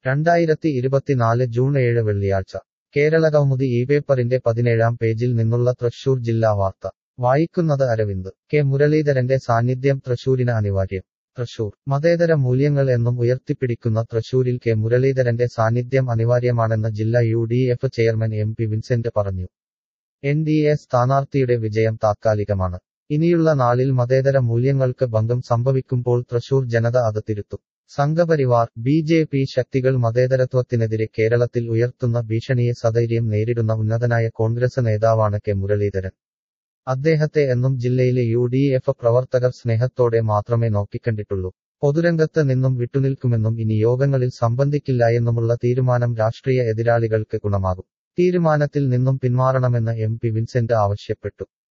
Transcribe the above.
രണ്ടായിരത്തി ഇരുപത്തിനാല് ജൂൺ ഏഴ് വെള്ളിയാഴ്ച കേരളകൗമുദി ഈ പേപ്പറിന്റെ പതിനേഴാം പേജിൽ നിന്നുള്ള തൃശൂർ ജില്ലാ വാർത്ത വായിക്കുന്നത് അരവിന്ദ് കെ മുരളീധരന്റെ സാന്നിധ്യം തൃശൂരിന് അനിവാര്യം തൃശൂർ മതേതര മൂല്യങ്ങൾ എന്നും ഉയർത്തിപ്പിടിക്കുന്ന തൃശൂരിൽ കെ മുരളീധരന്റെ സാന്നിധ്യം അനിവാര്യമാണെന്ന് ജില്ലാ U D F chairman M P Vincent പറഞ്ഞു എൻ ഡി എ സ്ഥാനാർത്ഥിയുടെ വിജയം താത്കാലികമാണ് ഇനിയുള്ള നാളിൽ മതേതര മൂല്യങ്ങൾക്ക് ഭംഗം സംഭവിക്കുമ്പോൾ തൃശൂർ ജനത അത് തിരുത്തും സംഘപരിവാർ ബി ജെ പി ശക്തികൾ മതേതരത്വത്തിനെതിരെ കേരളത്തിൽ ഉയർത്തുന്ന ഭീഷണിയെ സധൈര്യം നേരിടുന്ന ഉന്നതനായ കോൺഗ്രസ് നേതാവാണ് കെ മുരളീധരൻ അദ്ദേഹത്തെ എന്നും ജില്ലയിലെ യു ഡി എഫ് പ്രവർത്തകർ സ്നേഹത്തോടെ മാത്രമേ നോക്കിക്കണ്ടിട്ടുള്ളൂ പൊതുരംഗത്ത് നിന്നും വിട്ടുനിൽക്കുമെന്നും ഇനി യോഗങ്ങളിൽ സംബന്ധിക്കില്ലായെന്നുമുള്ള തീരുമാനം രാഷ്ട്രീയ എതിരാളികൾക്ക് ഗുണമാകും തീരുമാനത്തിൽ നിന്നും പിന്മാറണമെന്ന് എം പി വിൻസെന്റ് ആവശ്യപ്പെട്ടു